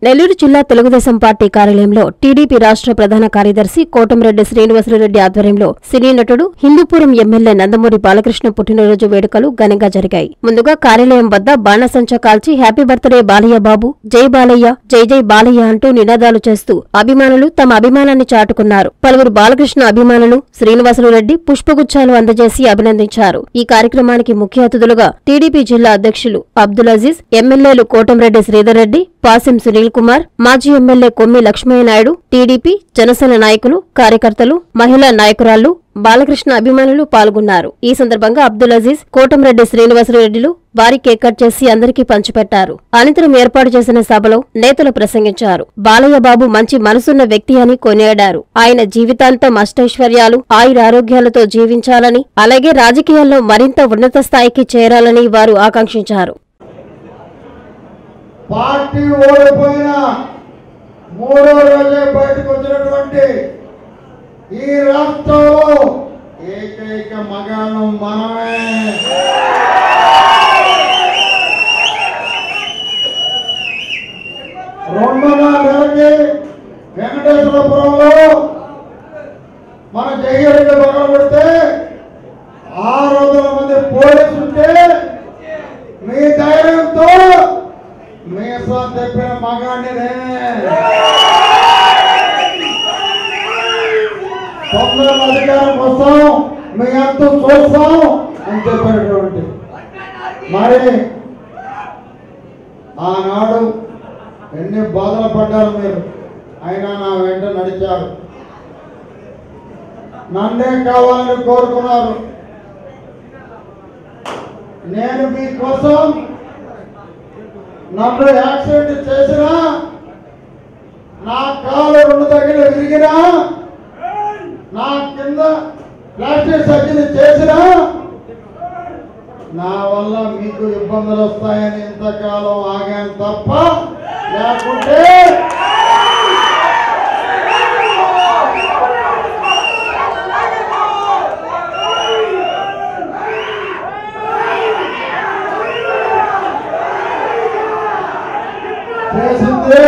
నెల్లూరు జిల్లా తెలుగుదేశం పార్టీ కార్యాలయంలో టీడీపీ రాష్ట్ర ప్రధాన కార్యదర్శి కోటంరెడ్డి శ్రీనివాసరెడ్డి ఆధ్వర్యంలో సినీ నటుడు హిందూపురం ఎమ్మెల్యే నందమూరి బాలకృష్ణ పుట్టినరోజు వేడుకలు ఘనంగా జరిగాయి ముందుగా కార్యాలయం వద్ద బాణసంచ కాల్చి హ్యాపీ బర్త్డే బాలయ్య బాబు జై బాలయ్య జై జై బాలయ్య అంటూ నినాదాలు చేస్తూ అభిమానులు తమ అభిమానాన్ని చాటుకున్నారు పలువురు బాలకృష్ణ అభిమానులు శ్రీనివాసరెడ్డి పుష్పగుచ్చాలు అందజేసి అభినందించారు ఈ కార్యక్రమానికి ముఖ్య అతిథులుగా టీడీపీ జిల్లా అధ్యక్షులు అబ్దుల్ అజీజ్ ఎమ్మెల్యేలు కోటంరెడ్డి శ్రీధర్ రెడ్డి పాసిం సునీల్ కుమార్ మాజీ ఎమ్మెల్యే కొమ్మి లక్ష్మయ్య నాయుడు టీడీపీ జనసేన నాయకులు కార్యకర్తలు మహిళా నాయకురాళ్లు బాలకృష్ణ అభిమానులు పాల్గొన్నారు ఈ సందర్భంగా అబ్దుల్ అజీజ్ కోటంరెడ్డి శ్రీనివాసరెడ్డిలు భారీ కేక్ కట్ చేసి అందరికీ పంచిపెట్టారు అనంతరం ఏర్పాటు చేసిన సభలో నేతలు ప్రసంగించారు బాలయ్య బాబు మంచి మనసున్న వ్యక్తి అని కొనియాడారు ఆయన జీవితాంతం అష్టైశ్వర్యాలు ఆయురారోగ్యాలతో జీవించాలని అలాగే రాజకీయాల్లో మరింత ఉన్నత స్థాయికి చేరాలని వారు ఆకాంక్షించారు పార్టీ ఓడిపోయిన మూడో రోజే బయటకు వచ్చినటువంటి ఈ రాష్ట్రంలో ఏకైక మగాను మనమే రెండున్నర నెలకి వెంకటేశ్వరపురంలో మన జయ్యడికి పగల పెడితే ఆరు వందల మంది పోలీసులు ఉంటే మీ ధైర్యంతో మీసా తెప్పిన మగాడిని నేనే తొందర అధికారం వస్తాం మీ అంత చూస్తాం అని చెప్పినటువంటి మరి ఆనాడు ఎన్ని బాధలు పడ్డారు మీరు అయినా నా వెంట నడిచారు నన్నే కావాలని కోరుకున్నారు నేను మీకోసం నన్ను యాక్సిడెంట్ చేసినా నా కాలు రెండు దగ్గర విరిగినా నా కింద ప్లాస్టిక్ సర్జరీ చేసినా నా వల్ల మీకు ఇబ్బందులు వస్తాయని ఇంతకాలం ఆగాను తప్ప లేకుంటే చేసింది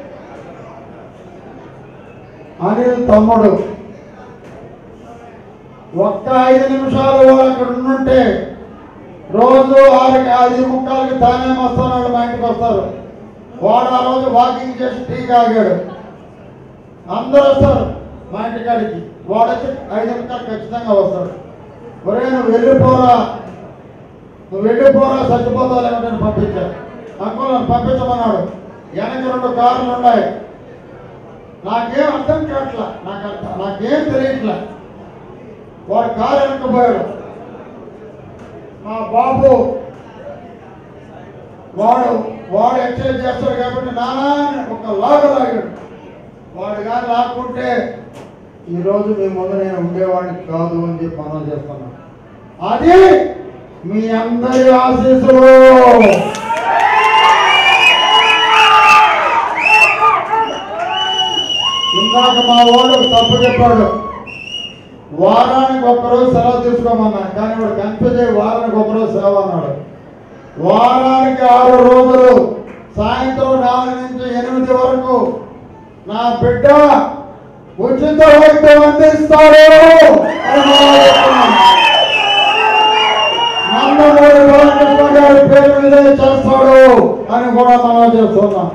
అనిల్ తమ్ముడు ఒక్క ఐదు నిమిషాలు వాడు అక్కడ ఉండుంటే రోజు ఆరుకి ఐదు ముక్కలకి తానే వస్తున్నాడు మా ఇంటికి వస్తారు వాడు ఆ రోజు వాకింగ్ చేసి టీ తాగాడు అందరూ వస్తారు మా ఇంటికాడికి వాడు వచ్చి ఐదు ముక్కలు ఖచ్చితంగా వస్తాడు ఒరే నువ్వు వెళ్ళిపోరా నువ్వు వెళ్ళిపోరా చచ్చిపోతావు ఏమిటని పంపించాడు అంకుల్ నన్ను పంపించమన్నాడు వెనక రెండు కార్లు ఉన్నాయి నాకేం అర్థం కావట్లా నాకు అర్థం నాకేం తెలియట్లా వాడు కారు వెనకపోయాడు మా బాబు వాడు వాడు ఎక్సైజ్ చేస్తాడు కాబట్టి నానా అని ఒక లాగ లాగాడు వాడు కానీ లాక్కుంటే ఈరోజు మీ ముందు నేను ఉండేవాడిని కాదు అని చెప్పి మనం చేస్తున్నాను అది మీ అందరి ఆశీస్సులు ఇందాక మా వాడు తప్పు చెప్పాడు వారానికి ఒక్కరోజు సెలవు తీసుకోమన్నా కానీ వాడు కన్ఫ్యూజ్ అయ్యి వారానికి ఒక్కరోజు సెలవు అన్నాడు వారానికి ఆరు రోజులు సాయంత్రం నాలుగు నుంచి ఎనిమిది వరకు నా బిడ్డ ఉచిత వైద్యం అందిస్తాడు అని మనం చెప్తున్నాం. నందమూరి బాలకృష్ణ గారి పేరు మీదే చేస్తాడు అని కూడా మనం చేస్తున్నాం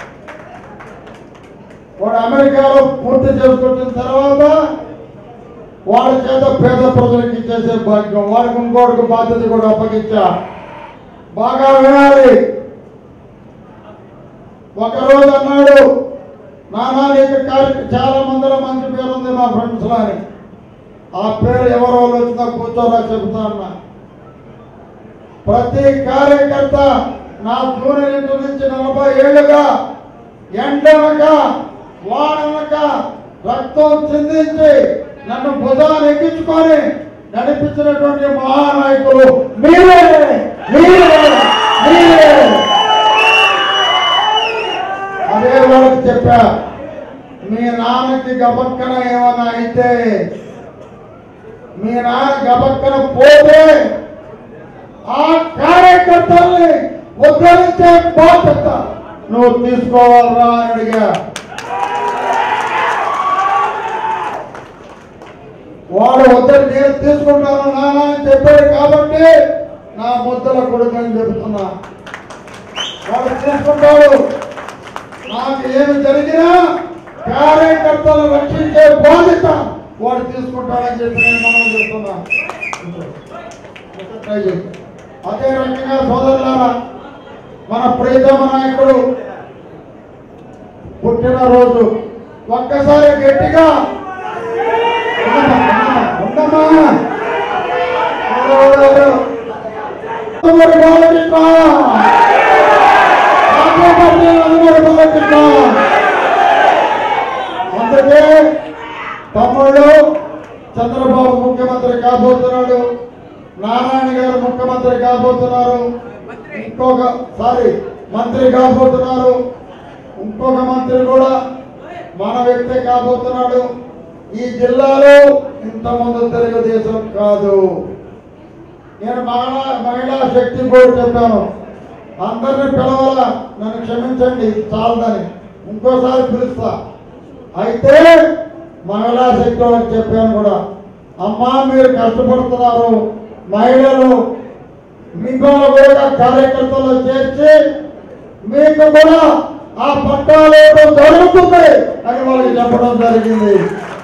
వాడు అమెరికాలో పూర్తి చేసుకొచ్చిన తర్వాత వాడి చేత పేద ప్రజలకు ఇచ్చేసే భాగ్యం వాడికి ఇంకోటికి బాధ్యత కూడా అప్పగించా బాగా వినాలి ఒకరోజు అన్నాడు నానా నీకు కార్య చాలా మందిలో మంచి పేరు ఉంది మా ఫ్రెండ్స్ అని ఆ పేరు ఎవరో వచ్చినా కూర్చోరా చెబుతా అన్నా ప్రతి కార్యకర్త నా జూనియర్ ఇంటి నుంచి నలభై ఏళ్ళుగా ఎండనక వాడనక రక్తం చిందించి నన్ను భుజాన్ని ఎక్కించుకొని నడిపించినటువంటి మహానాయకులు మీరే మీరే మీరే అదే వాళ్ళకి చెప్పా మీ నాన్నకి గబక్కన ఏమైనా అయితే మీ నాన్న గబక్కన పోతే ఆ కార్యకర్తల్ని ఉద్ధరించే బాధ్యత నువ్వు తీసుకోవాలరా అని అడిగా వాడు వద్దని నేను తీసుకుంటాను నాన్న అని చెప్పాడు కాబట్టి నా ముద్దల కొడుకు అని చెబుతున్నా వాడు తీసుకుంటాడు నాకు ఏమి జరిగినా కార్యకర్తలు రక్షించే బాధ్యత వాడు తీసుకుంటాడని చెప్పి నేను మనం చెప్తున్నా ట్రై చేయి. అదే రకంగా సోదరులారా మన ప్రీతమ నాయకుడు పుట్టినరోజు ఒక్కసారి గట్టిగా ఉండమ్మా, ఉండమ్మా. ఎవరెవరు? నందమూరి బాలకృష్ణ రాష్ట్రపతి నందమూరి బాలకృష్ణ అందుకే తమ్ముళ్ళు చంద్రబాబు ముఖ్యమంత్రి కాబోతున్నాడు నారాయణ గారు ముఖ్యమంత్రి కాబోతున్నారు ఇంకొక సారీ మంత్రి కాబోతున్నారు ఇంకొక మంత్రి కూడా మన వ్యక్తి కాబోతున్నాడు ఈ జిల్లాలో ఇంతమంది తెలుగుదేశం కాదు నేను మహిళా మహిళా శక్తి బోర్డు చెప్పాను అందరిని పిలవాల నన్ను క్షమించండి చాలదని ఇంకోసారి పిలుస్తా అయితే మహిళా శక్తి వాళ్ళకి చెప్పాను కూడా అమ్మా మీరు కష్టపడుతున్నారు మహిళలు మిమ్మల్ని కూడా కార్యకర్తలు చేర్చి మీకు కూడా ఆ పట్టాలు ఇవ్వడం జరుగుతుంది అని వాళ్ళకి చెప్పడం జరిగింది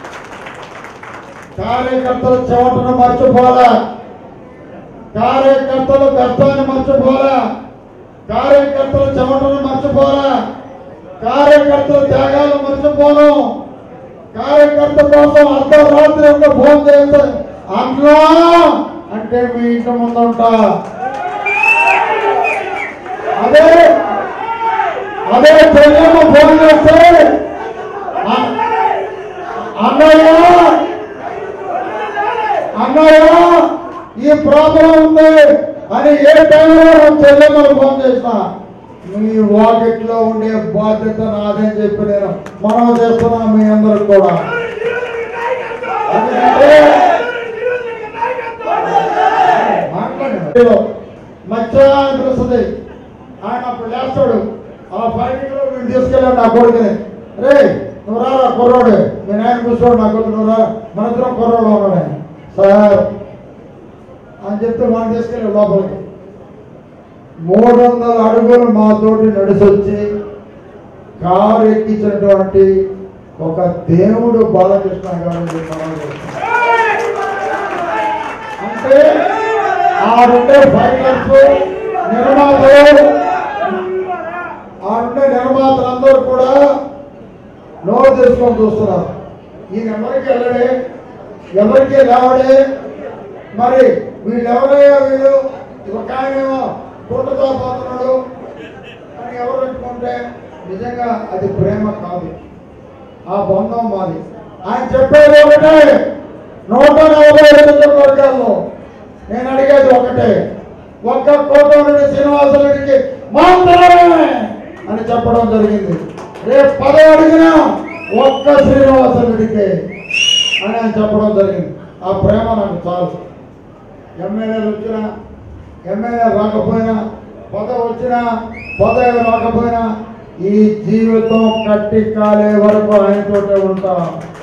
కార్యకర్తలు చెవటను మర్చిపోలే కార్యకర్తలు కష్టాన్ని మర్చిపోలే కార్యకర్తలు చెమటను మర్చిపోలే కార్యకర్తల త్యాగాలు మర్చిపోను కార్యకర్త కోసం అర్ధరాత్రి ఒక ఫోన్ చేస్తే అన్నా అంటే మీ ఇంటి ముందుంటా అదే అదే చెల్లెమ్మ ఫోన్ చేస్తే అ- అన్నయ్య అన్నయ్య ఈ ప్రాబ్లం ఉంది అని ఏ టైంలో నువ్వు చెల్లెమ్మలు ఫోన్ చేసినా మీ వాకెట్లో ఉండే బాధ్యత నాదని చెప్పి నేను మనం చేస్తున్నా మీ అందరికి కూడా ఎందుకంటే మాట్లాడండి. మచ్చా అని పిలుస్తుంది ఆయన అప్పుడు లేస్తాడు ఆ ఫైటింగ్ లో వీడు తీసుకెళ్ళాడు నా కొడుకుని రే నువ్వు రారా కుర్రాడు మీ నాయన కూర్చోడు నా కొడుకు నువ్వు రా మన ఇద్దరం కుర్రాడు ఉన్నాడు ఆయన. సార్ అని చెప్తే మనం తీసుకెళ్ళి లోపలికి మూడు వందల అడుగులు మాతోటి నడిసొచ్చి కారు ఎక్కించినటువంటి ఒక దేవుడు బాలకృష్ణ గారు అని చెప్పి మనం చెప్తున్నాం. అంటే ఆడుండే ఫైటర్స్ నిర్మాతలు ఆడుండే నిర్మాతలందరూ కూడా నోరు తెరుచుకొని చూస్తున్నారు ఈయన ఎవరికి వెళ్ళడే ఎవరికి లేవడే మరి వీళ్ళు ఎవరయ్యా వీళ్ళు ఒక ఆయనేమో తోటతో పోతున్నాడు అని ఎవరు పెట్టుకుంటే నిజంగా అది ప్రేమ కాదు ఆ బంధం మాది ఆయన చెప్పేది ఒకటే నూట నలభై రెండు వర్గాల్లో నేను అడిగేది ఒకటే ఒక్క కోటమిరెడ్డి శ్రీనివాసరెడ్డికి మాత్రమే అని చెప్పడం జరిగింది రేపు పదవి అడిగినా ఒక్క శ్రీనివాసరెడ్డికి అని ఆయన చెప్పడం జరిగింది ఆ ప్రేమ నాకు చాలు ఎమ్మెల్యేలు వచ్చినా ఎమ్మెల్యే రాకపోయినా పదవి వచ్చినా పదవి రాకపోయినా ఈ జీవితం కట్టి కాలే వరకు ఆయనతోటే ఉంటా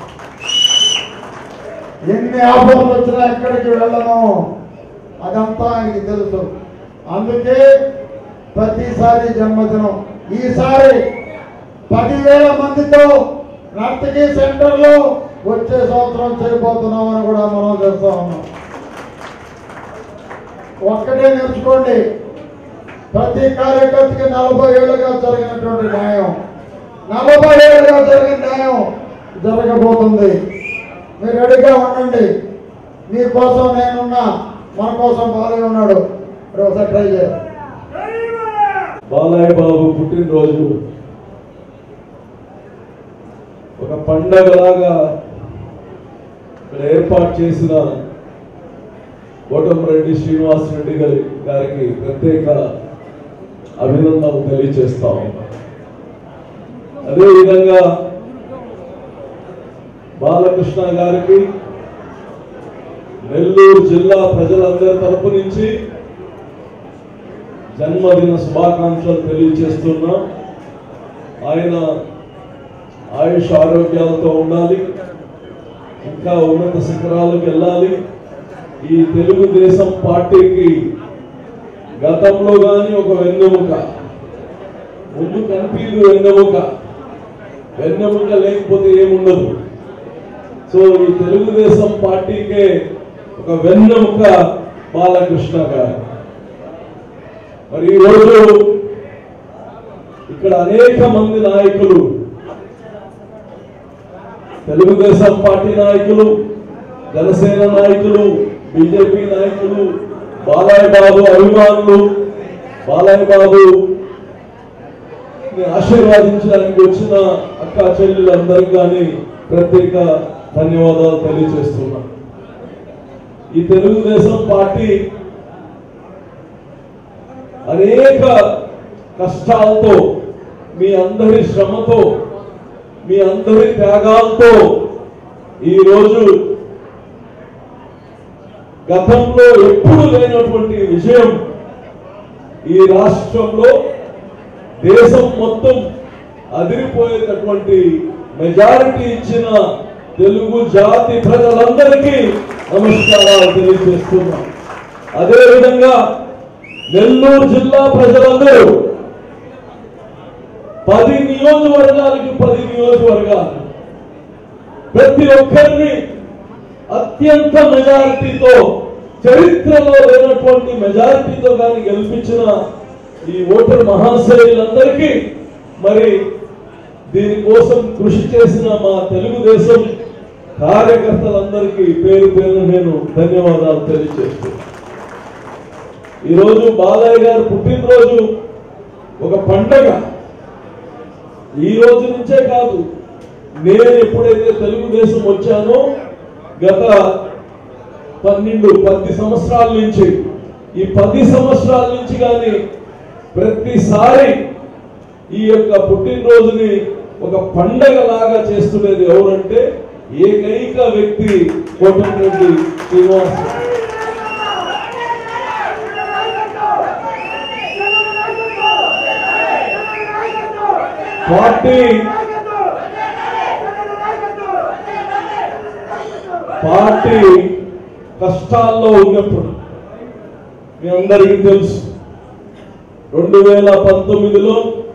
ఎన్ని ఆఫర్లు వచ్చినా ఎక్కడికి వెళ్ళను అదంతా ఆయనకి తెలుసు అందుకే ప్రతిసారి జన్మదినం ఈసారి పదివేల మందితో నర్తకి సెంటర్లో వచ్చే సంవత్సరం చేయబోతున్నామని కూడా మనం చేస్తా ఉన్నాం ఒక్కటే నేర్చుకోండి ప్రతి కార్యకర్తకి నలభై ఏళ్ళుగా జరిగినటువంటి న్యాయం నలభై ఏళ్ళుగా జరిగిన న్యాయం జరగబోతుంది మీరు రెడీగా ఉండండి మీకోసం నేనున్నా మన కోసం బాలయ్య ఉన్నాడు మరి ఒకసారి ట్రై చేయాలి బాలయ్య బాబు పుట్టినరోజు ఒక పండగలాగా ఇక్కడ ఏర్పాటు చేసిన కోటమిరెడ్డి శ్రీనివాస్ రెడ్డి గారి గారికి ప్రత్యేక అభినందనలు తెలియజేస్తాం అదేవిధంగా బాలకృష్ణ గారికి నెల్లూరు జిల్లా ప్రజలందరి తరపు నుంచి జన్మదిన శుభాకాంక్షలు తెలియజేస్తున్నాం ఆయన ఆయుష్ ఆరోగ్యాలతో ఉండాలి ఇంకా ఉన్నత శిఖరాలకు వెళ్ళాలి ఈ తెలుగుదేశం పార్టీకి గతంలో కానీ ఒక వెన్నెముక ముందు కనిపించదు వెన్నెముక వెన్నెముక లేకపోతే ఏముండదు సో ఈ తెలుగుదేశం పార్టీకే ఒక వెన్నెముక బాలకృష్ణ గారు మరి ఈరోజు ఇక్కడ అనేక మంది నాయకులు తెలుగుదేశం పార్టీ నాయకులు జనసేన నాయకులు బీజేపీ నాయకులు బాలయ్య బాబు అభిమానులు బాలయ్య బాబు ని ఆశీర్వాదించడానికి వచ్చిన అక్క చెల్లెలందరికీ కానీ ప్రత్యేక ధన్యవాదాలు తెలియజేస్తున్నా ఈ తెలుగుదేశం పార్టీ అనేక కష్టాలతో మీ అందరి శ్రమతో మీ అందరి త్యాగాలతో ఈరోజు గతంలో ఎప్పుడు లేనటువంటి విజయం ఈ రాష్ట్రంలో దేశం మొత్తం అదిరిపోయేటటువంటి మెజారిటీ ఇచ్చిన తెలుగు జాతి ప్రజలందరికీ నమస్కారాలు తెలియజేస్తున్నాం అదేవిధంగా నెల్లూరు జిల్లా ప్రజలందరూ పది నియోజకవర్గాలకి పది నియోజకవర్గాలు ప్రతి ఒక్కరిని అత్యంత మెజారిటీతో చరిత్రలో లేనటువంటి మెజారిటీతో కానీ గెలిపించిన ఈ ఓటర్ మహాశయులందరికీ మరి దీనికోసం కృషి చేసిన మా తెలుగుదేశం కార్యకర్తలందరికీ పేరు పేరు నేను ధన్యవాదాలు తెలియజేస్తున్నాను ఈరోజు బాలయ్య గారు పుట్టినరోజు ఒక పండగ ఈ రోజు నుంచే కాదు నేను ఎప్పుడైతే తెలుగుదేశం వచ్చానో గత పన్నెండు పది సంవత్సరాల నుంచి ఈ పది సంవత్సరాల నుంచి కానీ ప్రతిసారి ఈ యొక్క పుట్టినరోజుని ఒక పండగ లాగా చేస్తున్నది ఎవరంటే ఏకైక వ్యక్తి కోటమిరెడ్డి శ్రీనివాస్ పార్టీ పార్టీ కష్టాల్లో ఉన్నప్పుడు మీ అందరికీ తెలుసు రెండు వేల పంతొమ్మిదిలో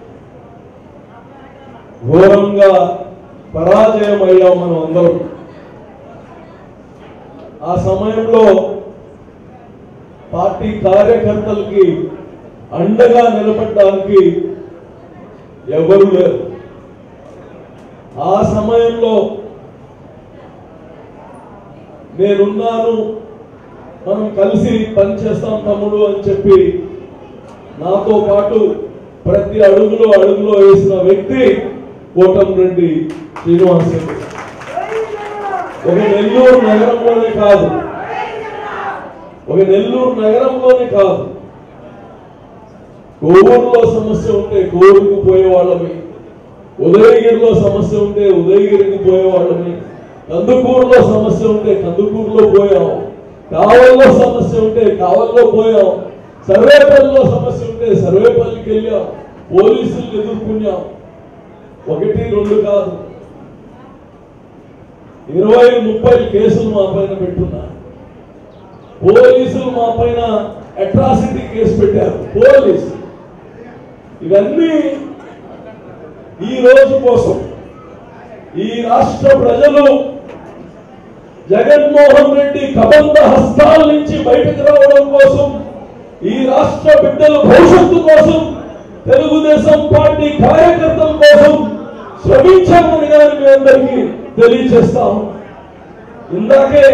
ఘోరంగా పరాజయం అయ్యాం మనం అందరం ఆ సమయంలో పార్టీ కార్యకర్తలకి అండగా నిలబడడానికి ఎవరు లేరు ఆ సమయంలో నేనున్నాను మనం కలిసి పనిచేస్తాం తమ్ముడు అని చెప్పి నాతో పాటు ప్రతి అడుగులో అడుగులో వేసిన వ్యక్తి కోటంరెడ్డి శ్రీనివాస్ రెడ్డి ఒక నెల్లూరు నగరంలోనే కాదు ఒక నెల్లూరు నగరంలోనే కాదు కోవూరులో సమస్య ఉంటే కోవూరుకు పోయేవాళ్ళమి ఉదయగిరిలో సమస్య ఉంటే ఉదయగిరికి పోయేవాళ్ళమి కందుకూరులో సమస్య ఉంటే కందుకూరులో పోయాం కావల్లో సమస్య ఉంటే కావల్లో పోయాం సర్వేపల్లిలో సమస్య ఉంటే సర్వేపల్లికి వెళ్ళాం పోలీసులు ఎదుర్కొన్నాం ఒకటి రెండు కాదు ఇరవై ముప్పై కేసులు మా పైన పెట్టున్నారు పోలీసులు మా పైన అట్రాసిటీ కేసు పెట్టారు పోలీసులు ఇవన్నీ ఈ రోజు కోసం ఈ రాష్ట్ర ప్రజలు జగన్మోహన్ రెడ్డి కబంధ హస్తాల నుంచి బయటకు రావడం కోసం ఈ రాష్ట్ర బిడ్డల భవిష్యత్తు కోసం తెలుగుదేశం పార్టీ కార్యకర్తల కోసం శ్రమించామని కానీ మీ అందరికీ తెలియజేస్తాం ఇందాకే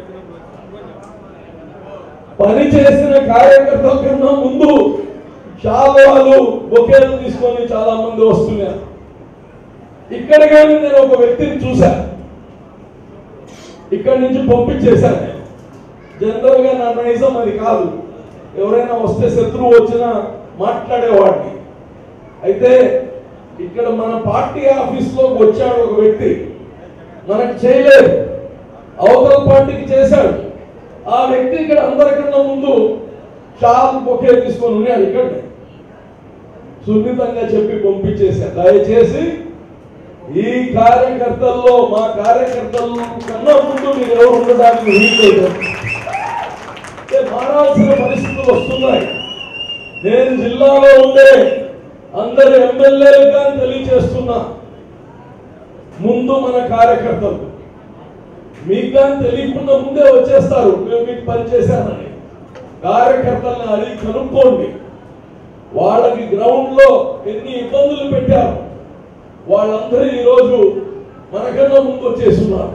పని చేసిన కార్యకర్తల కన్నా ముందు శాలువాలు బొకేలు తీసుకొని చాలా మంది వస్తున్నారు ఇక్కడ కానీ నేను ఒక వ్యక్తిని చూశాను ఇక్కడి నుంచి పంపించేశాను నేను. జనరల్ గా నా నైజం అది కాదు ఎవరైనా వస్తే శత్రువు వచ్చినా మాట్లాడేవాడిని అయితే ఇక్కడ మన పార్టీ ఆఫీస్ లో వచ్చాడు ఒక వ్యక్తి మనకు చేయలేదు అవతల పార్టీకి చేశాడు ఆ వ్యక్తి ఇక్కడ అందరికన్నా ముందు షాల్ బొకే తీసుకొని ఉన్నాడు ఇక్కడ సున్నితంగా చెప్పి పంపించేశాను దయచేసి ఈ కార్యకర్తల్లో మా కార్యకర్తల కన్నా ముందు మీరు ఎవరు ఉండడానికి వీల్లేదు అంటే మారాల్సిన పరిస్థితులు వస్తున్నాయి నేను జిల్లాలో ఉండే అందరు ఎమ్మెల్యేలుగా తెలియజేస్తున్నా ముందు మన కార్యకర్తలు మీకు కానీ తెలియకుండా ముందే వచ్చేస్తారు మేము మీకు పని చేశామని కార్యకర్తలను అడిగి కనుక్కోండి వాళ్ళకి గ్రౌండ్ లో ఎన్ని ఇబ్బందులు పెట్టారు వాళ్ళందరూ ఈరోజు మనకన్నా ముందు వచ్చేస్తున్నారు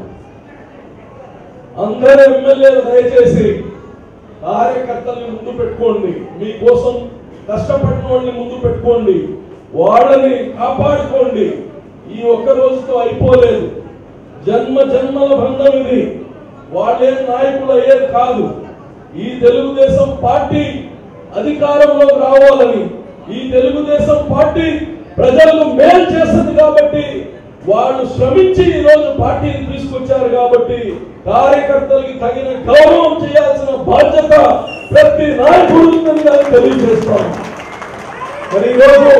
అందరూ ఎమ్మెల్యేలు దయచేసి కార్యకర్తల్ని ముందు పెట్టుకోండి మీకోసం కష్టపడిన వాళ్ళని ముందు పెట్టుకోండి వాళ్ళని కాపాడుకోండి ఈ ఒక్క రోజుతో అయిపోలేదు జన్మ జన్మల బంధం ఇది వాళ్ళే నాయకులు అయ్యేది కాదు ఈ తెలుగుదేశం పార్టీ అధికారంలోకి రావాలని ఈ తెలుగుదేశం పార్టీ ప్రజలకు మేలు చేస్తుంది కాబట్టి వాళ్ళు శ్రమించి ఈ రోజు పార్టీని తీసుకొచ్చారు కాబట్టి కార్యకర్తలకి తగిన గౌరవం చేయాల్సిన బాధ్యత ప్రతి నాయకుడు ఉందని నేను తెలియజేస్తాను మరి ఈరోజు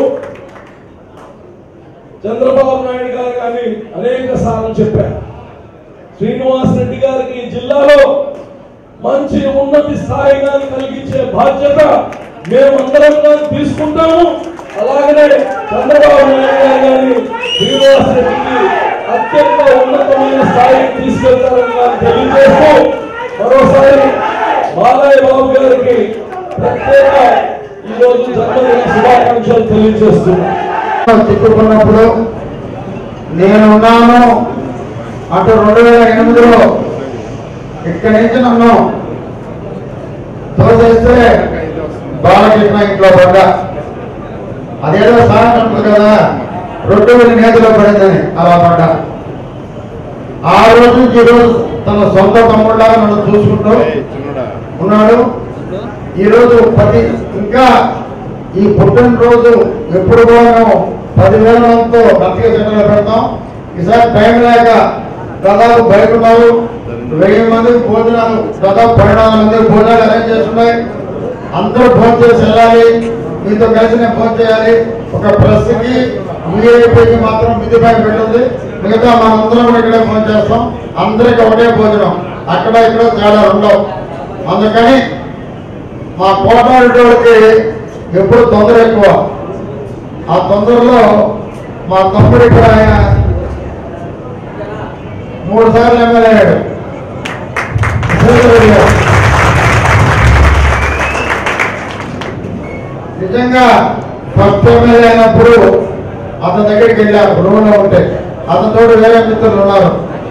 చంద్రబాబు నాయుడు గారు కానీ అనేక సార్లు చెప్పారు శ్రీనివాస్ రెడ్డి గారికి ఈ జిల్లాలో మంచి ఉన్నతి స్థాయిగా కలిగించే బాధ్యత మేమందరం కానీ తీసుకుంటాము అలాగనే చంద్రబాబు నాయుడు గారు కానీ శ్రీనివాస్ రెడ్డికి అత్యంత ఉన్నతమైన స్థాయికి తీసుకెళ్తారని నాకు తెలియజేస్తూ మరోసారి బాలయ్య బాబు గారికి ప్రత్యేక ఈ రోజు జన్మదిన శుభాకాంక్షలు తెలియజేస్తున్నాను చిక్కుకున్నప్పుడు నేనున్నాను అటు రెండు వేల ఎనిమిదిలో ఇక్కడి నుంచి నన్ను తోసేస్తే బాలకృష్ణ ఇంట్లో పడ్డా అదేదో సార్ అంటుంది కదా రెండు వేల నేతిలో పడిందని అలా పడ్డా ఆ రోజు నుంచి ఈ రోజు తన సొంత తమ్ముళ్ళగా నన్ను చూసుకుంటూ ఉన్నాడు ఈరోజు పది ఇంకా ఈ పుట్టినరోజు ఎప్పుడు కూడా మేము పదివేల మందితో బతిక సెంటర్లో పెడతాం ఈసారి టైం లేక దాదాపు బయట ఉన్నారు వెయ్యి మందికి భోజనాలు దాదాపు పన్నెండు మందికి భోజనాలు అరేంజ్ చేస్తున్నాయి అందరూ భోజనం చేసి వెళ్ళాలి మీతో కలిసి నేను ఫోన్ చేయాలి ఒక ప్రెస్కి విఐపీకి మాత్రం మిది పైన పెట్టింది మిగతా మనందరం కూడా ఇక్కడే ఫోన్ చేస్తాం అందరికి ఒకటే భోజనం అక్కడ ఇక్కడ తేడా ఉండవు అందుకని మా కోటారెడ్డికి ఎప్పుడు తొందర ఎక్కువ ఆ తొందరలో మా తమ్ముడు ఇక్కడ ఆయన మూడు సార్లు ఎమ్మెల్యే అయ్యాడు శ్రీధర్ గారు. నిజంగా ఫస్ట్ ఎమ్మెల్యే అయినప్పుడు అతని దగ్గరికి వెళ్ళారు రూమ్లో ఉంటే అతనితో వేరే మిత్రులు ఉన్నారు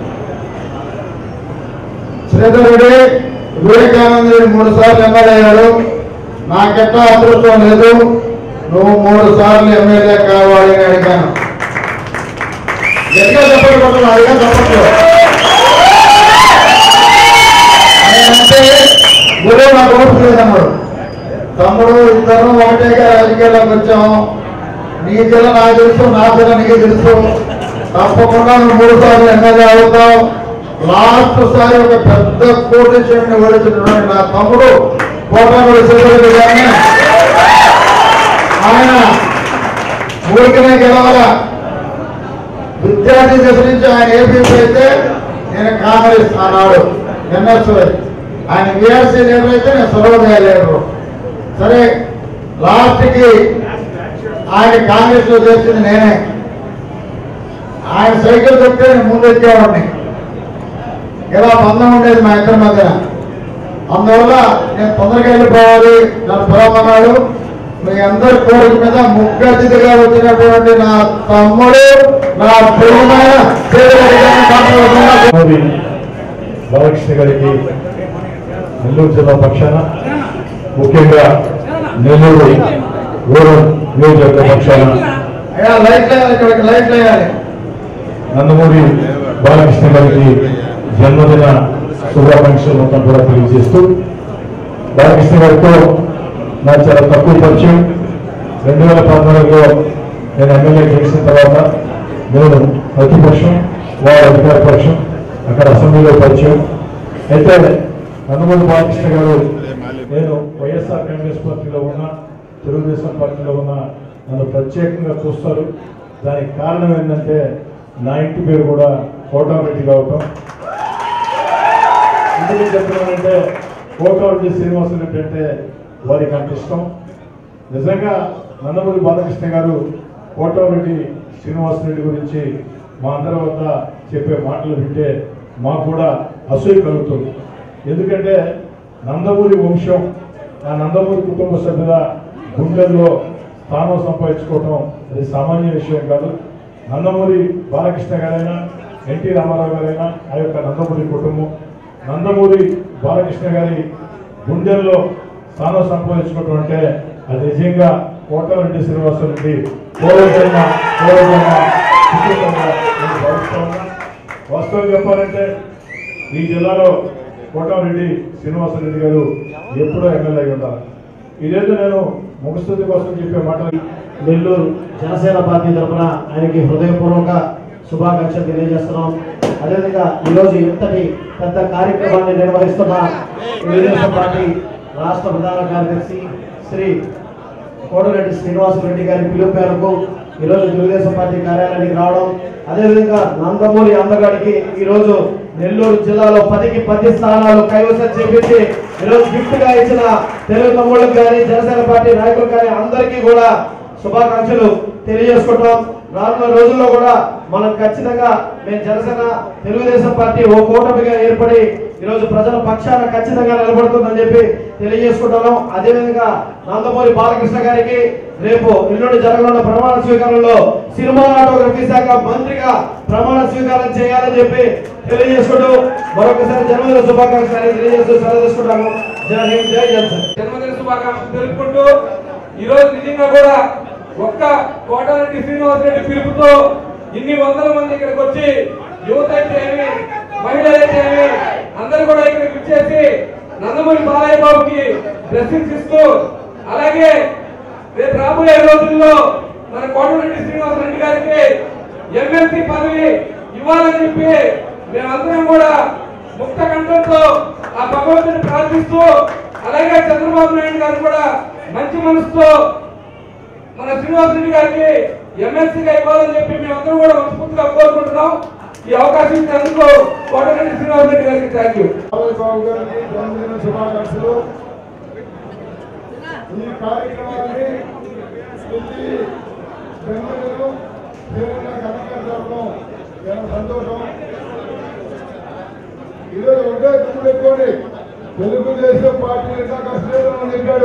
శ్రీధర్ రెడ్డి వివేకానంద రెడ్డి మూడు సార్లు ఎమ్మెల్యే అయ్యాడు నాకెట్టా అదృష్టం లేదు నువ్వు మూడు సార్లు ఎమ్మెల్యే కావాలి అని అడిగాను గట్టిగా చెప్పండి కొట్టను అడిగా చెప్పట్లు అంటే గురువు నాకు ఓపిక లేదన్నాడు తమ్ముడు ఇద్దరు ఒకటేగా రాజకీయాల్లోకి వచ్చాము నీ జిల్లా నాకు తెలుసు నా జిల్లా నీకు తెలుసు తప్పకుండా నువ్వు మూడు సార్లు ఎమ్మెల్యే అవుతావు లాస్ట్ సారి ఒక పెద్ద కోటేశ్వరుని ఓడించినటువంటి నా తమ్ముడు కోటాముడు శ్రీధర్ గారిని ఆయన ఊరికనే గెలవాలా విద్యార్థి దశ నుంచి ఆయన ఏపీపీ అయితే నేను కాంగ్రెస్ అన్నాడు ఎన్ఎస్వై ఆయన విఆర్సీ లీడర్ అయితే నేను సర్వోదయ లీడరు సరే లాస్ట్కి ఆయన కాంగ్రెస్ లో చేసింది నేనే ఆయన సైకిల్ తొక్కితే నేను ముందు ఎక్కేవాడిని ఇలా బంధం ఉండేది మా ఇద్దరి మధ్యన అందువల్ల నేను తొందరగా వెళ్ళిపోవాలి నన్ను పిలవమన్నాడు మీ అందరి కోరిక మీద ముఖ్య అతిథిగా వచ్చినటువంటి నా తమ్ముడు నా ప్రియమైన శ్రీధర్ గారిని మాట్లాడుతున్నా. మోదీ బాలకృష్ణ గారికి నెల్లూరు జిల్లా పక్షాన ముఖ్యంగా నెల్లూరు రూరల్ నియోజకవర్గ పక్షాన అయ్యా లైట్లు వేయాలి ఇక్కడికి లైట్లు వేయాలి నందమూరి బాలకృష్ణ గారికి జన్మదిన శుభాకాంక్షలు మొత్తం కూడా తెలియజేస్తూ బాలకృష్ణ గారితో నాకు చాలా తక్కువ పరిచయం రెండు వేల పద్నాలుగులో నేను ఎమ్మెల్యే గెలిచిన తర్వాత నేను ప్రతిపక్షం వారు అధికార పక్షం అక్కడ అసెంబ్లీలో పరిచయం అయితే నందమూరి బాలకృష్ణ గారు నేను వైఎస్ఆర్ కాంగ్రెస్ పార్టీలో ఉన్న తెలుగుదేశం పార్టీలో ఉన్న నన్ను ప్రత్యేకంగా చూస్తారు దానికి కారణం ఏంటంటే నా ఇంటి పేరు కూడా కోటారెడ్డి కావటం ఎందుకు చెప్తున్నానంటే కోటారెడ్డి శ్రీనివాసరెడ్డి అంటే వారికి అంత ఇష్టం నిజంగా నందమూరి బాలకృష్ణ గారు కోటారెడ్డి శ్రీనివాసరెడ్డి గురించి మా అందరి వద్ద చెప్పే మాటలు వింటే మాకు కూడా అసూయ కలుగుతుంది ఎందుకంటే నందమూరి వంశం ఆ నందమూరి కుటుంబ సభ్యుల గుండెల్లో స్థానం సంపాదించుకోవటం అది సామాన్య విషయం కాదు నందమూరి బాలకృష్ణ గారైనా ఎన్టీ రామారావు గారైనా ఆ యొక్క నందమూరి కుటుంబం నందమూరి బాలకృష్ణ గారి గుండెల్లో స్థానం సంపాదించుకోవటం అంటే అది నిజంగా కోటరెడ్డి శ్రీనివాసరెడ్డి పూర్వజన్మ పూర్వజన్మ సుకృతంగా నేను భావిస్తా ఉన్నా. వాస్తవం చెప్పాలంటే ఈ జిల్లాలో కోటారెడ్డి శ్రీనివాసరెడ్డి గారు ఎప్పుడో ఎమ్మెల్యే అయి ఉండాలి ఇదేదో నేను ముఖస్థుతి కోసం చెప్పే మాటలు నెల్లూరు జనసేన పార్టీ తరఫున ఆయనకి హృదయపూర్వక శుభాకాంక్షలు తెలియజేస్తున్నాం అదేవిధంగా ఈరోజు ఇంతటి పెద్ద కార్యక్రమాన్ని నిర్వహిస్తున్న తెలుగుదేశం పార్టీ రాష్ట్ర ప్రధాన కార్యదర్శి శ్రీ కోటరెడ్డి శ్రీనివాసరెడ్డి గారి పిలుపు మేరకు ఈరోజు తెలుగుదేశం పార్టీ కార్యాలయానికి రావడం అదేవిధంగా నందమూరి అందగాడికి ఈరోజు నెల్లూరు జిల్లాలో పదికి పది స్థానాలు కైవసం చేపించి ఈరోజు గిఫ్ట్ గా ఇచ్చిన తెలుగు తమ్ముళ్ళకి కానీ జనసేన పార్టీ నాయకులకు కానీ అందరికీ కూడా శుభాకాంక్షలు తెలియజేసుకుంటాం రానున్న రోజుల్లో కూడా మనం ఖచ్చితంగా మేము జనసేన తెలుగుదేశం పార్టీ ఓ కూటమిగా ఏర్పడి ఈరోజు ప్రజల పక్షాన ఖచ్చితంగా నిలబడుతుందని చెప్పి తెలియజేసుకుంటాను అదేవిధంగా నందమూరి బాలకృష్ణ గారికి రేపు ఎల్లుండి జరగనున్న ప్రమాణ స్వీకారంలో సినిమాటోగ్రఫీ శాఖ మంత్రిగా ప్రమాణ స్వీకారం చేయాలని చెప్పి తెలియజేసుకుంటూ మరొకసారి జన్మదిన శుభాకాంక్షలు తెలియజేస్తూ సెలవు తీసుకుంటాము జై హింద్ జై జనసేన జన్మదిన శుభాకాంక్షలు తెలుపుకుంటూ ఈ రోజు నిజంగా కూడా ఒక్క కోటారెడ్డి శ్రీనివాసరెడ్డి పిలుపుతో ఇన్ని వందల మంది ఇక్కడికి వచ్చి యువత అయితే ఏమి మహిళలు అయితే ఏమి అందరూ కూడా ఇక్కడికి వచ్చేసి నందమూరి బాలయ్య బాబుకి బ్లెస్సింగ్స్ ఇస్తూ అలాగే రేపు రాబోయే రోజుల్లో మన కోటరెడ్డి శ్రీనివాసరెడ్డి గారికి ఎమ్మెల్సీ పదవి ఇవ్వాలని చెప్పి మేమందరం కూడా ముక్త కంఠంతో ఆ భగవంతుని ప్రార్థిస్తూ అలాగే చంద్రబాబు నాయుడు గారు కూడా మంచి మనసుతో మన శ్రీనివాస్ రెడ్డి గారికి ఎమ్మెల్సీగా ఇవ్వాలని చెప్పి మేమందరం కూడా మనస్ఫూర్తిగా కోరుకుంటున్నాం ఈ అవకాశం ఇచ్చినందుకు కోటరెడ్డి శ్రీనివాస్ రెడ్డి గారికి థ్యాంక్ యూ బాలయ్య బాబు గారికి జన్మదిన శుభాకాంక్షలు ఈ కార్యక్రమాన్ని వెళ్ళి జన్మదినం దేవుళ్ళ ఘనంగా జరపడం చాలా సంతోషం ఈరోజు ఒకటే గుర్తు పెట్టుకోండి తెలుగుదేశం పార్టీ ఎంత కష్టం చెప్పాడు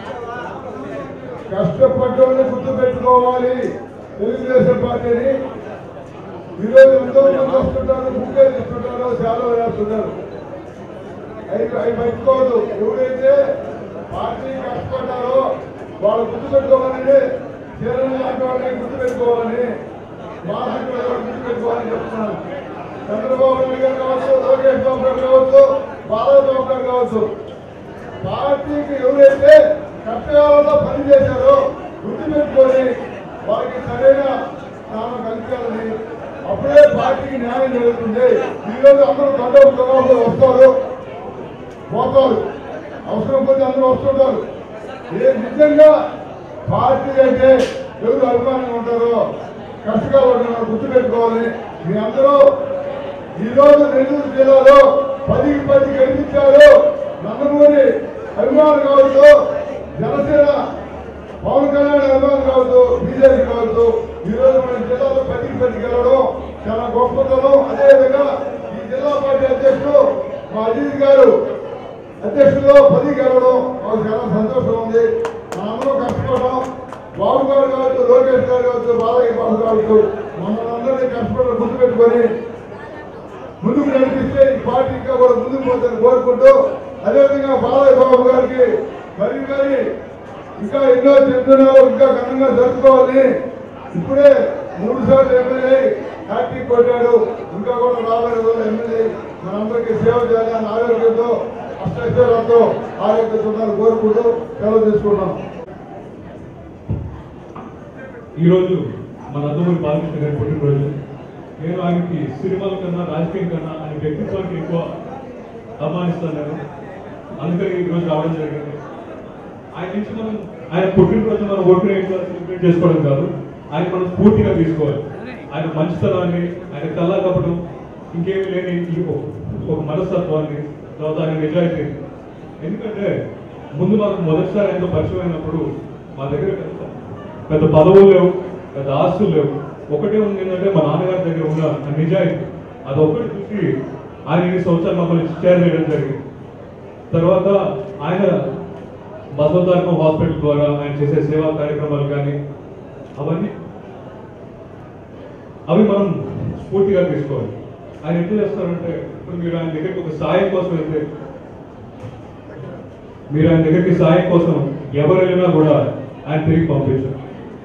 కష్టపడ్డోని గుర్తు పెట్టుకోవాలి తెలుగుదేశం పార్టీని ఈరోజు ఎంతో మంది వస్తుంటారు బుక్కే తీసుకుంటారు చాలా వేస్తుంటారు అవి అవి పెట్టుకోవద్దు ఎవరైతే పార్టీ కష్టపడ్డారో వాళ్ళు గుర్తు పెట్టుకోవాలని చీరలు లాంటి వాళ్ళని గుర్తు పెట్టుకోవాలని మాసంలో గుర్తు పెట్టుకోవాలని చెప్తున్నాను చంద్రబాబు నాయుడు గారు కావచ్చు లోకేష్ బాబు గారు కావచ్చు బాలయ్య బాబు గారు కావచ్చు పార్టీకి ఎవరైతే కష్టకాలంలో పనిచేశారో గుర్తు పెట్టుకొని వారికి సరైన స్థానం కల్పించాలని అప్పుడే పార్టీకి న్యాయం జరుగుతుంది ఈరోజు అందరూ దండపు జవాబులు వస్తారు పోతారు అవసరం పోతే అందరూ వస్తుంటారు ఏ నిజంగా పార్టీ అంటే ఎవరు అభిమానంగా ఉంటారో కష్టకాలు ఉంటారో గుర్తుపెట్టుకోవాలి మీ అందరూ ఈరోజు నెల్లూరు జిల్లాలో పదికి పది గెలిపించారు నందమూరి అభిమానులు కావచ్చు జనసేన పవన్ కళ్యాణ్ అభిమానులు కావచ్చు బీజేపీ కావచ్చు ఈరోజు మన జిల్లాలో పదికి పది గెలవడం చాలా గొప్పతనం అదేవిధంగా ఈ జిల్లా పార్టీ అధ్యక్షుడు మా అజిత్ గారు అధ్యక్షుల్లో పది గెలవడం మాకు చాలా సంతోషం ఉంది మనందరం కష్టపడడం బాబు గారు కావచ్చు లోకేష్ గారు కావచ్చు బాలయ్య బాబు కావచ్చు మమ్మల్ని అందరినీ కష్టపడడం గుర్తు పెట్టుకొని ముందుకు నడిపిస్తే ఈ పార్టీ ఇంకా కూడా ముందుకు పోతారని కోరుకుంటూ అదేవిధంగా బాలయ్య బాబు గారికి మరి మరి ఇంకా ఎన్నో చెప్తున్నారు ఇంకా ఘనంగా జరుపుకోవాలి ఇప్పుడే మూడు సార్లు ఎమ్మెల్యే హ్యాట్రిక్ కొట్టాడు ఇంకా కూడా రాబోయే రోజులు ఎమ్మెల్యే మనందరికీ సేవ చేయాలని ఆరోగ్యంతో అష్టైశ్వర్యంతో ఆరోగ్యంతో కోరుకుంటూ సెలవు తీసుకున్నాం ఈరోజు మన అద్దమూరి బాలకృష్ణ గారి పుట్టినరోజు నేను ఆయనకి సినిమాల కన్నా రాజకీయం కన్నా ఆయన వ్యక్తిత్వానికి ఎక్కువ అభిమానిస్తాను నేను అందుకని ఈరోజు రావడం జరిగింది ఆయన నుంచి మనం ఆయన పుట్టినరోజు మనం ఓటు ఇంట్లో సెలబ్రేట్ చేసుకోవడం కాదు ఆయన మనం స్ఫూర్తిగా తీసుకోవాలి ఆయన మంచితనాన్ని ఆయన కల్లా కప్పడం ఇంకేమి లేని ఈ ఒక- ఒక మనస్తత్వాన్ని తర్వాత ఆయన నిజాయితీ ఎందుకంటే ముందు మాకు మొదటిసారి ఎంతో పరిచయం అయినప్పుడు మా దగ్గర పెద్ద- పెద్ద పదవులు లేవు పెద్ద ఆస్తులు లేవు ఒకటే ఉంది ఏంటంటే మా నాన్నగారి దగ్గర ఉన్న ఆ నిజాయితీ అది ఒక్కటి చూసి ఆయన ఈ సంవత్సరాలు మమ్మల్ని చేరవేయడం జరిగింది తర్వాత ఆయన బసవతారకం హాస్పిటల్ ద్వారా ఆయన చేసే సేవా కార్యక్రమాలు కానీ అవన్నీ అవి మనం స్ఫూర్తిగా తీసుకోవాలి ఆయన ఎట్లా చేస్తారంటే ఇప్పుడు మీరు ఆయన దగ్గరికి ఒక సాయం కోసం వెళ్తే మీరు ఆయన దగ్గరికి సాయం కోసం ఎవరు వెళ్ళినా కూడా ఆయన తిరిగి పంపించారు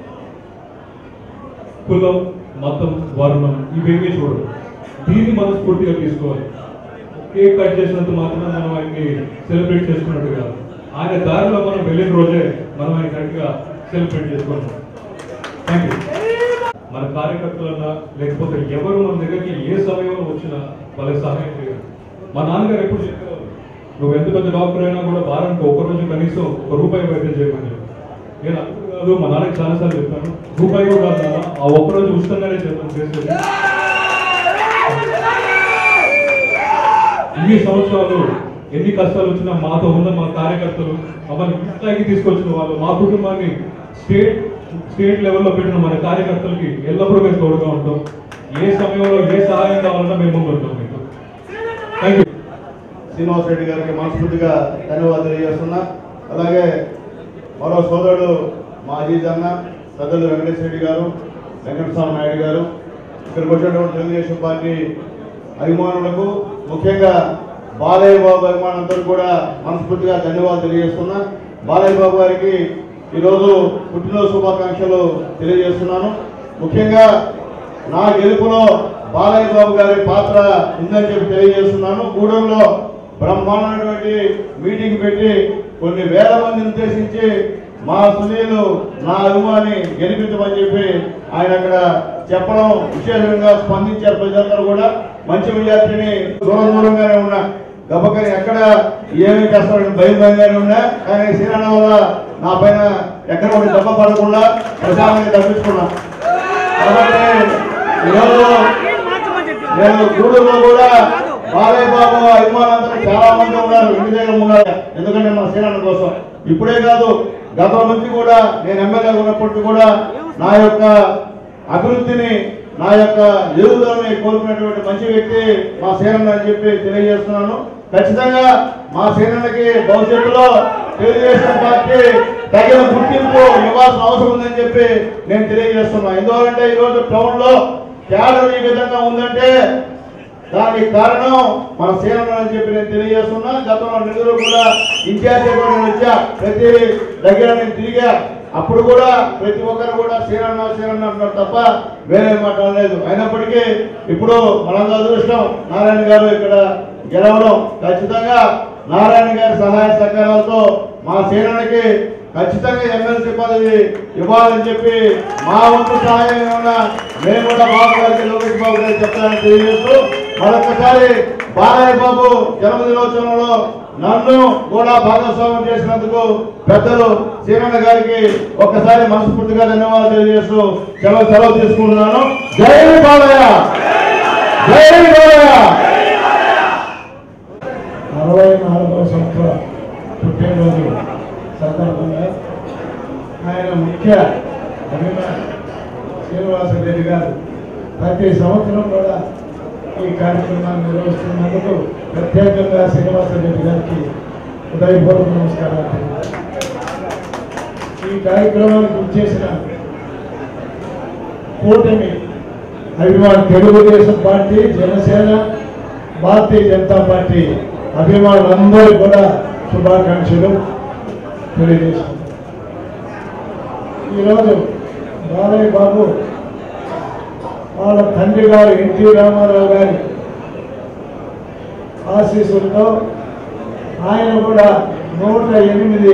కులం మతం వర్ణం ఇవేమీ చూడరు దీన్ని మనం స్ఫూర్తిగా తీసుకోవాలి కేక్ కట్ చేసినంత మాత్రం మనం ఆయన్ని సెలబ్రేట్ చేసుకున్నట్టు కాదు ఆయన దారిలో మనం వెళ్ళిన రోజే మనం ఆయన కరెక్ట్గా సెలబ్రేట్ చేసుకుంటాం థ్యాంక్ యూ మన కార్యకర్తలన్నా లేకపోతే ఎవరు మన దగ్గరికి ఏ సమయంలో వచ్చినా వాళ్ళకి సహాయం చేయాలి మా నాన్నగారు ఎప్పుడు చెప్పేవారు నువ్వు ఎంత పెద్ద డాక్టర్ అయినా కూడా వారానికి ఒక రోజు కనీసం ఒక రూపాయి వైద్యం చేయమని చెప్పి. నేను అప్పుడు కాదు మా నాన్నకి చాలాసార్లు చెప్పాను రూపాయి కూడా కాదు నాన్న, ఆ ఒక్క రోజు ఉచితంగానే చేద్దాం చేసేది ఇన్ని సంవత్సరాలు ఎన్ని కష్టాలు వచ్చినా మాతో ఉన్న మా కార్యకర్తలు మమ్మల్ని ఈ స్థాయికి తీసుకొచ్చిన వాళ్ళు మా కుటుంబాన్ని స్టేట్ స్టేట్ లెవెల్లో పెట్టిన మన కార్యకర్తలకి ఎల్లప్పుడూ మేము తోడుగా ఉంటాం ఏ సమయంలో ఏ సహాయం కావాలన్నా మేము ముందు ఉంటాం మీకు థ్యాంక్ యూ శ్రీనివాస్ రెడ్డి గారికి మనస్ఫూర్తిగా ధన్యవాదాలు తెలియజేస్తున్నా అలాగే మరో సోదరుడు మా అజీజ్ అన్న పెద్దలు వెంకటేశ్వర రెడ్డి గారు వెంకటస్వామి నాయుడు గారు ఇక్కడికి వచ్చినటువంటి తెలుగుదేశం పార్టీ అభిమానులకు ముఖ్యంగా బాలయ్య బాబు అభిమానులందరూ కూడా మనస్ఫూర్తిగా ధన్యవాదాలు తెలియజేస్తున్నా బాలయ్య బాబు గారికి ఈరోజు పుట్టినరోజు శుభాకాంక్షలు తెలియజేస్తున్నాను ముఖ్యంగా నా గెలుపులో బాలయ్య బాబు గారి పాత్ర ఉందని చెప్పి తెలియజేస్తున్నాను గూడెంలో బ్రహ్మాండమైనటువంటి మీటింగ్ పెట్టి కొన్ని వేల మందిని ఉద్దేశించి మా సునీలు నా అభిమాని గెలిపించమని చెప్పి ఆయన అక్కడ చెప్పడం విశేషంగా స్పందించారు ప్రజలందరూ కూడా మంచి విద్యార్థిని దూరం దూరంగానే ఉన్నా గబకని ఎక్కడ ఏమి చేస్తాడని భయం భయంగానే ఉన్నా కానీ శ్రీరణ వల్ల నా పైన ఎక్కడ కూడా దెబ్బ పడకుండా ప్రశాంతంగా తప్పించుకున్నా కాబట్టి ఈరోజు నేను గూడూరులో కూడా బాలయ్య బాబు అభిమానులందరూ చాలా మంది ఉన్నారు ఇంటి దగ్గర ఉన్నారు ఎందుకంటే మన శ్రీరణ కోసం ఇప్పుడే కాదు గతం నుంచి కూడా నేను ఎమ్మెల్యే ఉన్నప్పటికీ కూడా నా యొక్క అభివృద్ధిని నా యొక్క ఎదుగుదలని కోరుకునేటువంటి మంచి వ్యక్తి మా సేనన్న అని చెప్పి తెలియజేస్తున్నాను ఖచ్చితంగా మా సేనన్నకి భవిష్యత్తులో తెలుగుదేశం పార్టీ తగిన గుర్తింపు ఇవ్వాల్సిన అవసరం ఉందని చెప్పి నేను తెలియజేస్తున్నా ఎందువలంటే ఈరోజు టౌన్ లో క్యాడర్ ఈ విధంగా ఉందంటే దానికి కారణం మన సేన అని చెప్పి నేను తెలియజేస్తున్నా గతంలో నిధులు కూడా ఇన్ఛార్జ్ కూడా నేను వచ్చా ప్రతి దగ్గర నేను తిరిగా అప్పుడు కూడా ప్రతి ఒక్కరు కూడా శ్రీరన్న శ్రీరన్న అంటున్నారు తప్ప వేరే మాట లేదు అయినప్పటికీ ఇప్పుడు మనందరూ అదృష్టం నారాయణ గారు ఇక్కడ గెలవడం ఖచ్చితంగా నారాయణ గారి సహాయ సహకారాలతో మా సేనకి ఖచ్చితంగా ఎమ్మెల్సీ పదవి ఇవ్వాలని చెప్పి మా వంతు సహాయం ఏమన్నా మేము కూడా బాబు గారికి లోకేష్ బాబు గారికి చెప్తానని తెలియజేస్తూ మరొకసారి బాలయ్య బాబు జన్మదినోత్సవంలో నన్ను కూడా భాగస్వామ్యం చేసినందుకు పెద్దలు సీనన్న గారికి ఒక్కసారి మనస్ఫూర్తిగా ధన్యవాదాలు తెలియజేస్తూ సెలవు సెలవు తీసుకుంటున్నాను జై బాలయ్య జై బాలయ్య అరవై నాలుగవ సంవత్సరం పుట్టినరోజు సందర్భంగా ఆయన ముఖ్య అభిమాని శ్రీనివాసరెడ్డి గారు ప్రతి సంవత్సరం కూడా ఈ కార్యక్రమాన్ని నిర్వహిస్తున్నందుకు ప్రత్యేకంగా శ్రీనివాసరెడ్డి గారికి హృదయపూర్వక నమస్కారాలు తెలియజేస్తున్నాను. ఈ కార్యక్రమానికి వచ్చేసిన కూటమి అభిమాన్ తెలుగుదేశం పార్టీ జనసేన భారతీయ జనతా పార్టీ అభిమానులందరూ కూడా శుభాకాంక్షలు తెలియజేస్తున్నారు ఈరోజు బాలయ్య బాబు వాళ్ళ తండ్రి గారు ఎన్టీ రామారావు గారి ఆశీస్సులతో ఆయన కూడా నూట ఎనిమిది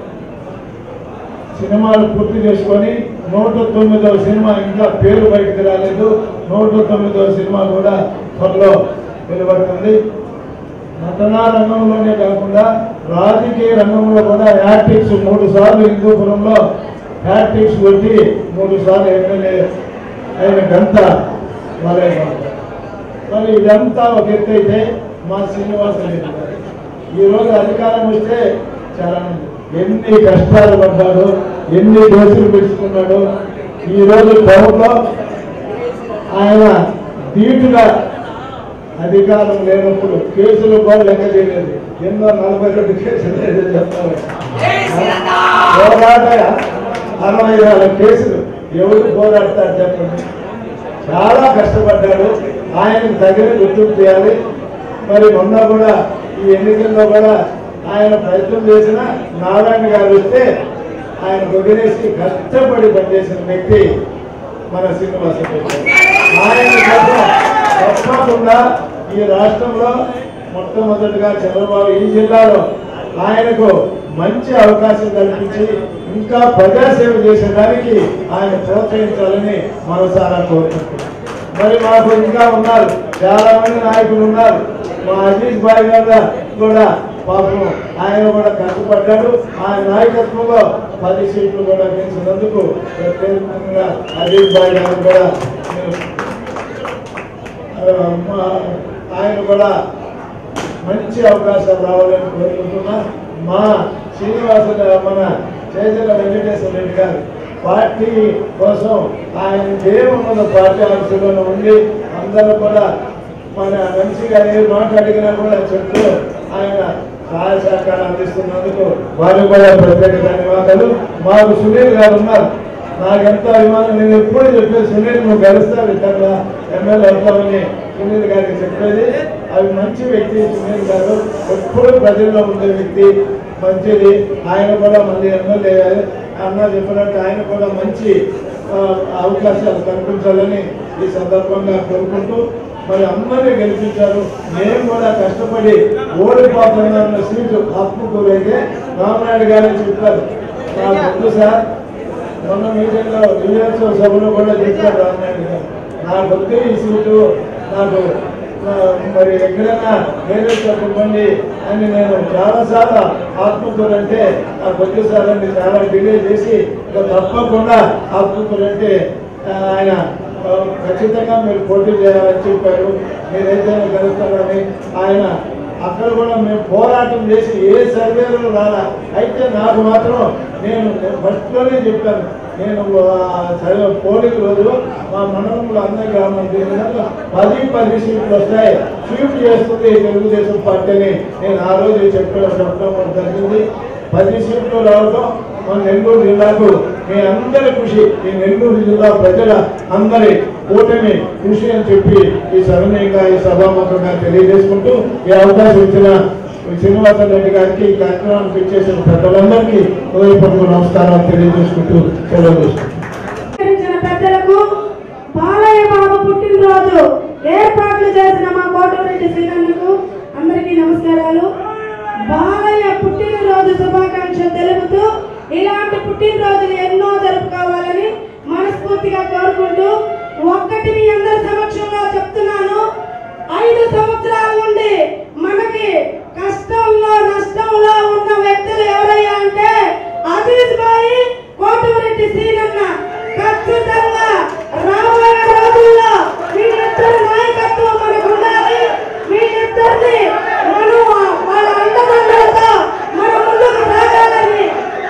సినిమాలు పూర్తి చేసుకొని నూట తొమ్మిదవ సినిమా ఇంకా పేరు బయటకు రాలేదు నూట తొమ్మిదవ సినిమా కూడా త్వరలో వెలువడుతుంది నటనా రంగంలోనే కాకుండా రాజకీయ రంగంలో కూడా యాక్టిక్స్ మూడు సార్లు హిందూపురంలో యాక్టిక్స్ కొట్టి మూడు సార్లు ఎమ్మెల్యే అయిన గంత మలయ్య గారు. మరి ఇదంతా ఒక ఎత్తు అయితే మా శ్రీనివాసరెడ్డి గారు ఈ రోజు అధికారం వస్తే చాలా మంది ఎన్ని కష్టాలు పడ్డాడు ఎన్ని కేసులు పెట్టుకున్నాడు ఈ రోజు టౌన్లో ఆయన ధీటుగా అధికారం లేనప్పుడు కేసులు కూడా లెక్క చేయలేదు ఎన్నో నలభై రెండు కేసులు ఏదో చెప్తారు పోరాట అరవై వేల కేసులు ఎవరు పోరాడతారు చెప్పండి చాలా కష్టపడ్డాడు ఆయనకు తగిన గుర్తింపు చేయాలి మరి మొన్న కూడా ఈ ఎన్నికల్లో కూడా ఆయన ప్రయత్నం చేసిన నారాయణ గారు వస్తే ఆయన వదిలేసి కష్టపడి పనిచేసిన వ్యక్తి మన శ్రీనివాస ఆయన కోసం తప్పకుండా ఈ రాష్ట్రంలో మొట్టమొదటిగా చంద్రబాబు ఈ జిల్లాలో ఆయనకు మంచి అవకాశం కల్పించి ఇంకా ప్రజాసేవ చేసేదానికి ఆయన ప్రోత్సహించాలని మనసారా కోరుకుంటున్నాం మరి మాకు ఇంకా ఉన్నారు చాలా మంది నాయకులు ఉన్నారు మా అజీజ్ భాయ్ గారు కూడా పాపం ఆయన కూడా కష్టపడ్డాడు ఆయన నాయకత్వంలో పది సీట్లు కూడా గెలిచినందుకు ప్రత్యేకంగా అజీజ్ భాయ్ గారు కూడా నేను ఆ, మా- ఆయన కూడా మంచి అవకాశాలు రావాలని కోరుకుంటున్నా మా శ్రీనివాస మన చైతన్య వెంకటేశ్వర రెడ్డి గారు పార్టీ కోసం ఆయన ఏమున్నదో పార్టీ ఆఫీసులోనే ఉండి అందరూ కూడా మన మంచిగా ఏ మాట అడిగినా కూడా చెప్తూ ఆయన సహాయ సహకారం అందిస్తున్నందుకు వారికి కూడా ప్రత్యేక ధన్యవాదాలు మాకు సునీల్ గారు ఉన్నారు నాకెంతో అభిమానం నేను ఎప్పుడు చెప్పేది సునీల్ నువ్వు గెలుస్తావు ఇక్కడ ఎమ్మెల్యే అవుతామని సునీల్ గారికి చెప్పేది అవి మంచి వ్యక్తి సునీల్ గారు ఎప్పుడు ప్రజల్లో ఉండే వ్యక్తి మంచిది ఆయన కూడా మళ్ళీ ఎమ్మెల్యే అయ్యారు. అన్న చెప్పినట్టు ఆయన కూడా మంచి ఆ, అవకాశాలు కల్పించాలని ఈ సందర్భంగా కోరుకుంటూ మరి అందరినీ గెలిపించారు మేము కూడా కష్టపడి ఓడిపోతున్న సీటు ఆత్మకూరైతే రామనాయుడు గారు చెప్పారు నాకు వద్దు సార్ మొన్న మీటింగ్లో విజయోత్సవ సభలో కూడా చెప్పారు రామనాయుడు గారు నాకు వద్దు ఈ సీటు నాకు ఆ, మరి ఎక్కడైనా వేరే చెప్పండి అని నేను చాలాసార్లు ఆత్మకూరు అంటే నాకు వద్దు సార్ అని చాలా డిలే చేసి ఇక తప్పకుండా ఆత్మకూరు అంటే ఆ, ఆయన ఆ, ఖచ్చితంగా మీరు పోటీ చేయాలని చెప్పారు మీరైతే గెలుస్తారని ఆయన అక్కడ కూడా మేము పోరాటం చేసి ఏ సర్వేలు రాలా అయితే నాకు మాత్రం నేను ఫస్ట్ లోనే చెప్పాను నేను ఆ సర్వే పోలింగ్ రోజు మా మండలంలో అందరి గ్రామం తిరిగినాక పది పది సీట్లు వస్తాయి స్వీప్ చేస్తుంది తెలుగుదేశం పార్టీని నేను ఆ రోజు చెప్పడం చెప్పడం జరిగింది పది సీట్లు రావడం మన నెల్లూరు జిల్లాకు మీ అందరి కృషి ఈ నెల్లూరు జిల్లా ప్రజల అందరి కూటమి కృషి అని చెప్పి ఈ సవినయంగా ఈ సభాముఖంగా తెలియజేసుకుంటూ ఈ అవకాశం ఇచ్చిన శ్రీనివాస రెడ్డి గారికి ఈ కార్యక్రమానికి ఇచ్చేసిన పెద్దలందరికీ హృదయపూర్వక నమస్కారాలు తెలియజేసుకుంటూ సెలవు తీసుకుంటాం సత్కరించిన పెద్దలకు బాలయ్య బాబు పుట్టినరోజు ఏర్పాట్లు చేసిన మా కోటరెడ్డి శ్రీకన్నుకు అందరికీ నమస్కారాలు బాలయ్య పుట్టినరోజు శుభాకాంక్షలు తెలుపుతూ ఇలాంటి పుట్టినరోజులు ఎన్నో జరుపుకోవాలని మనస్ఫూర్తిగా కోరుకుంటూ ఒక్కటి మీ అందరి సమక్షంలో చెప్తున్నాను ఐదు సంవత్సరాల నుండి మనకి కష్టంలో నష్టంలో ఉన్న వ్యక్తులు ఎవరయ్యా అంటే అజీజ్ బాయి కోటమిరెడ్డి శ్రీనన్న ఖచ్చితంగా రాబోయే రోజుల్లో వీళ్ళిద్దరి నాయకత్వం మనకు ఉండాలి వీళ్ళిద్దరిని మనం వాళ్ళ అండదండలతో మన ముందుకు సాగాలని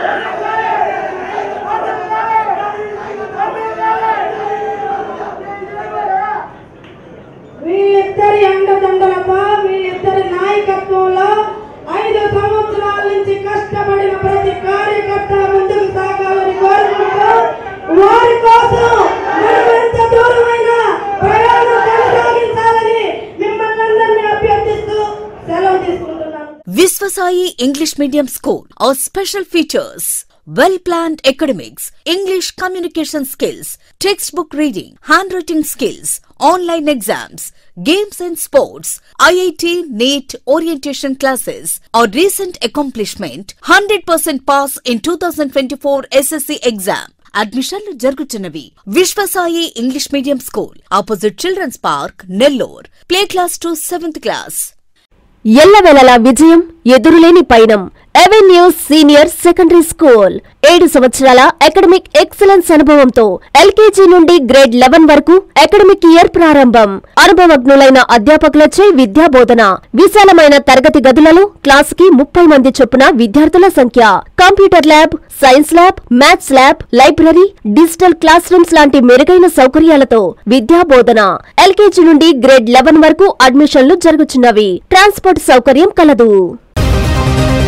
వీళ్ళిద్దరి అండదండలతో వీళ్ళిద్దరి నాయకత్వంలో ఐదు సంవత్సరాల నుంచి కష్టపడిన ప్రతి కార్యకర్త ముందుకు సాగాలని కోరుకుంటూ వారి కోసం మనం ఎంత దూరమైన ప్రయాణం కొనసాగించాలని మిమ్మల్ని అందరినీ అభ్యర్థిస్తూ సెలవు తీసుకుంటున్నాను Visvasai English Medium School. Our special features well planned academics, English communication skills, textbook reading, handwriting skills, online exams, games and sports, IIT NEET orientation classes. Our recent accomplishment 100% pass in 2024 SSC exam. అడ్మిషన్లు జరుగుతున్నవి Vishwasai English medium school opposite children's park Nellore play class to seventh class ఎల్లవెలలా విజయం ఎదురులేని పయనం avenue senior secondary school ఏడు సంవత్సరాల academic excellence అనుభవంతో LKG నుండి గ్రేడ్ లెవెన్ వరకు అకాడమిక్ ఇయర్ ప్రారంభం అనుభవజ్ఞులైన అధ్యాపకులచే విద్యా బోధన విశాలమైన తరగతి గదులలో క్లాస్ కి ముప్పై మంది చొప్పున విద్యార్థుల సంఖ్య computer lab science lab maths lab library digital classrooms లాంటి మెరుగైన సౌకర్యాలతో విద్యా బోధన ఎల్కేజీ నుండి గ్రేడ్ లెవెన్ వరకు అడ్మిషన్లు జరుగుతున్నవి ట్రాన్స్పోర్ట్ సౌకర్యం కలదు